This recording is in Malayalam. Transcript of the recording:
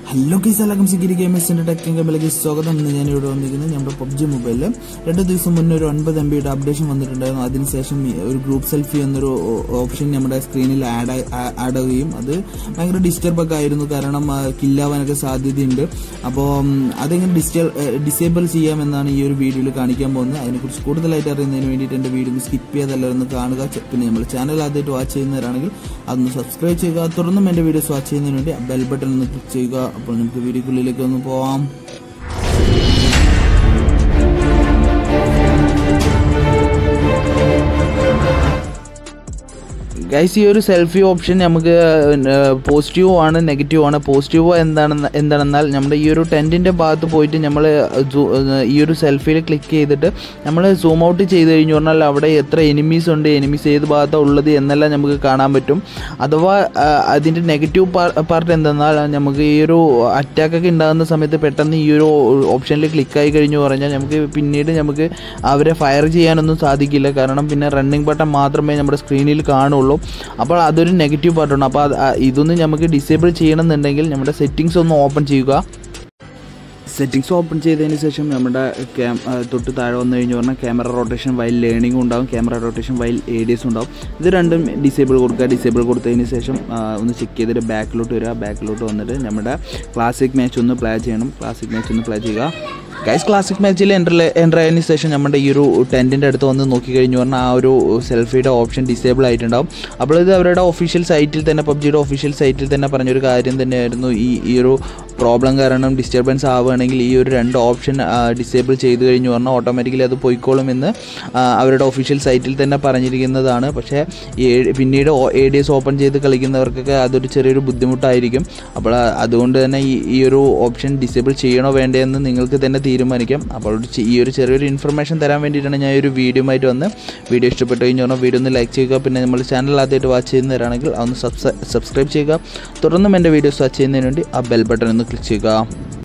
ഹലോ ഗൈസ് എല്ലാവർക്കും സിഗിരി ഗെയിമേഴ്സിന്റെ ടെക്കിംഗ് ഗെയിമിലേക്ക് സ്വാഗതം ഇന്ന് ഞാൻ ഇവിടെ വന്നിരിക്കുന്നത് നമ്മുടെ പബ്ജി മൊബൈലിൽ രണ്ട് ദിവസം മുന്നേ ഒരു ഒൻപത് എം ബിയുടെ അപ്ഡേഷൻ വന്നിട്ടുണ്ടായിരുന്നു അതിനുശേഷം ഈ ഒരു ഗ്രൂപ്പ് സെൽഫി എന്നൊരു ഓപ്ഷൻ നമ്മുടെ സ്ക്രീനിൽ ആഡ് ആഡ് ആവുകയും അത് ഭയങ്കര ഡിസ്റ്റർബ് ഒക്കെ ആയിരുന്നു കാരണം കില്ലാവാനൊക്കെ സാധ്യതയുണ്ട് അപ്പോൾ അതെങ്ങനെ ഡിസ്റ്റർ ഡിസേബിൾ ചെയ്യാമെന്നാണ് ഈ ഒരു വീഡിയോയിൽ കാണിക്കാൻ പോകുന്നത് അതിനെക്കുറിച്ച് കൂടുതലായിട്ട് അറിയുന്നതിന് വേണ്ടിയിട്ട് എൻ്റെ വീഡിയോ സ്കിപ്പ് ചെയ്തല്ല ഒന്ന് കാണുക ചെ- പിന്നെ നമ്മൾ ചാനൽ ആദ്യമായിട്ട് വാച്ച് ചെയ്യുന്നവരാണെങ്കിൽ അതൊന്ന് സബ്സ്ക്രൈബ് ചെയ്യുക തുടർന്നും എൻ്റെ വീഡിയോസ് വാച്ച് ചെയ്യുന്നതിന് വേണ്ടി ബെൽ ബട്ടൺ ഒന്ന് ക്ലിക്ക് ചെയ്യുക അപ്പോൾ നമുക്ക് വീഡിയോക്കുള്ളിലേക്ക് ഒന്ന് പോവാം ഗൈസ് ഈ ഒരു സെൽഫി ഓപ്ഷൻ നമുക്ക് പോസിറ്റീവ് ആണ് നെഗറ്റീവ് ആണ് പോസിറ്റീവ് എന്താണെന്ന് എന്താണെന്നാൽ നമ്മുടെ ഈ ഒരു ടെൻറ്റിൻ്റെ ഭാഗത്ത് പോയിട്ട് നമ്മൾ ഈ ഒരു സെൽഫിയിൽ ക്ലിക്ക് ചെയ്തിട്ട് നമ്മൾ സൂം ഔട്ട് ചെയ്ത് കഴിഞ്ഞു പറഞ്ഞാൽ അവിടെ എത്ര എനിമീസ് ഉണ്ട് എനിമീസ് ഏത് ഭാഗത്താണ് ഉള്ളത് എന്നെല്ലാം നമുക്ക് കാണാൻ പറ്റും അഥവാ ആ, അതിൻ്റെ നെഗറ്റീവ് പാർട്ട് എന്തെന്നാൽ നമുക്ക് ഈ ഒരു അറ്റാക്കൊക്കെ ഉണ്ടാകുന്ന സമയത്ത് പെട്ടെന്ന് ഈ ഒരു ഓപ്ഷനിൽ ക്ലിക്കായി കഴിഞ്ഞു പറഞ്ഞാൽ നമുക്ക് പിന്നീട് നമുക്ക് അവരെ ഫയർ ചെയ്യാനൊന്നും സാധിക്കില്ല കാരണം പിന്നെ റണ്ണിങ് ബട്ടൺ മാത്രമേ നമ്മുടെ സ്ക്രീനിൽ കാണുള്ളൂ അപ്പോൾ അതൊരു നെഗറ്റീവ് പാർട്ടാണ് അപ്പോൾ അത് ആ- ഇതൊന്നും നമുക്ക് ഡിസേബിൾ ചെയ്യണമെന്നുണ്ടെങ്കിൽ നമ്മുടെ സെറ്റിങ്സ് ഒന്ന് ഓപ്പൺ ചെയ്യുക സെറ്റിങ്സ് ഓപ്പൺ ചെയ്തതിന് ശേഷം നമ്മുടെ ക്യാം ആ, തൊട്ട് താഴെ വന്നു കഴിഞ്ഞ് പറഞ്ഞാൽ ക്യാമറ റൊട്ടേഷൻ വൈൽ ലേണിംഗ് ഉണ്ടാവും camera rotation while A D S ഉണ്ടാവും ഇത് രണ്ടും ഡിസേബിൾ കൊടുക്കുക ഡിസേബിൾ കൊടുത്തതിന് ശേഷം ആ, ഒന്ന് ചെക്ക് ചെയ്തിട്ട് ബാക്കിലോട്ട് വരിക ബാക്കിലോട്ട് വന്നിട്ട് നമ്മുടെ ക്ലാസിക് മാച്ച് ഒന്ന് പ്ലേ ചെയ്യണം ക്ലാസിക് മാച്ച് ഒന്ന് പ്ലേ ചെയ്യുക ഗൈസ് ക്ലാസിക് മാച്ചിൽ എൻ്റർ എൻ്റർ ആയതിനു ശേഷം നമ്മുടെ ഈ ഒരു ടെൻറ്റിൻ്റെ അടുത്ത് വന്ന് നോക്കി കഴിഞ്ഞു പറഞ്ഞാൽ ആ ഒരു സെൽഫിയുടെ ഓപ്ഷൻ ഡിസേബിൾ ആയിട്ടുണ്ടാവും അപ്പോൾ ഇത് അവരുടെ ഒഫീഷ്യൽ സൈറ്റിൽ തന്നെ പബ്ജിയുടെ ഒഫീഷ്യൽ സൈറ്റിൽ തന്നെ പറഞ്ഞൊരു കാര്യം തന്നെയായിരുന്നു ഈ ഈ ഒരു പ്രോബ്ലം കാരണം ഡിസ്റ്റർബൻസ് ആവുകയാണെങ്കിൽ ഈ ഒരു രണ്ട് ഓപ്ഷൻ ഡിസേബിൾ ചെയ്ത് കഴിഞ്ഞു പറഞ്ഞാൽ ഓട്ടോമാറ്റിക്കലി അത് പോയിക്കോളും എന്ന് ആ, അവരുടെ ഒഫീഷ്യൽ സൈറ്റിൽ തന്നെ പറഞ്ഞിരിക്കുന്നതാണ് പക്ഷേ ഈ ഏ- പിന്നീട് എ ഡി എസ് ഓപ്പൺ ചെയ്ത് കളിക്കുന്നവർക്കൊക്കെ അതൊരു ചെറിയൊരു ബുദ്ധിമുട്ടായിരിക്കും അപ്പോൾ ആ- അതുകൊണ്ട് തന്നെ ഈ ഈ ഒരു ഓപ്ഷൻ ഡിസേബിൾ ചെയ്യണോ വേണ്ടേ എന്ന് നിങ്ങൾക്ക് തന്നെ തീരുമാനിക്കാം അപ്പോൾ ഒരു ചെ- ഈ ഒരു ചെറിയൊരു ഇൻഫർമേഷൻ തരാൻ വേണ്ടിയിട്ടാണ് ഞാൻ ഈ ഒരു വീഡിയോ ആയിട്ട് വന്ന് വീഡിയോ ഇഷ്ടപ്പെട്ടു കഴിഞ്ഞു പറഞ്ഞാൽ വീഡിയോ ഒന്ന് ലൈക്ക് ചെയ്യുക പിന്നെ നമ്മൾ ചാനൽ ആദ്യമായിട്ട് വാച്ച് ചെയ്യുന്നവരാണെങ്കിൽ അതൊന്ന് സബ്സ്ക്രൈബ് ചെയ്യുക തുടർന്നും എൻ്റെ വീഡിയോസ് വാച്ച് ചെയ്യുന്നതിന് വേണ്ടി ആ ബെൽ ബട്ടൺ ഒന്ന് ക്ലിക്ക് ചെയ്യുക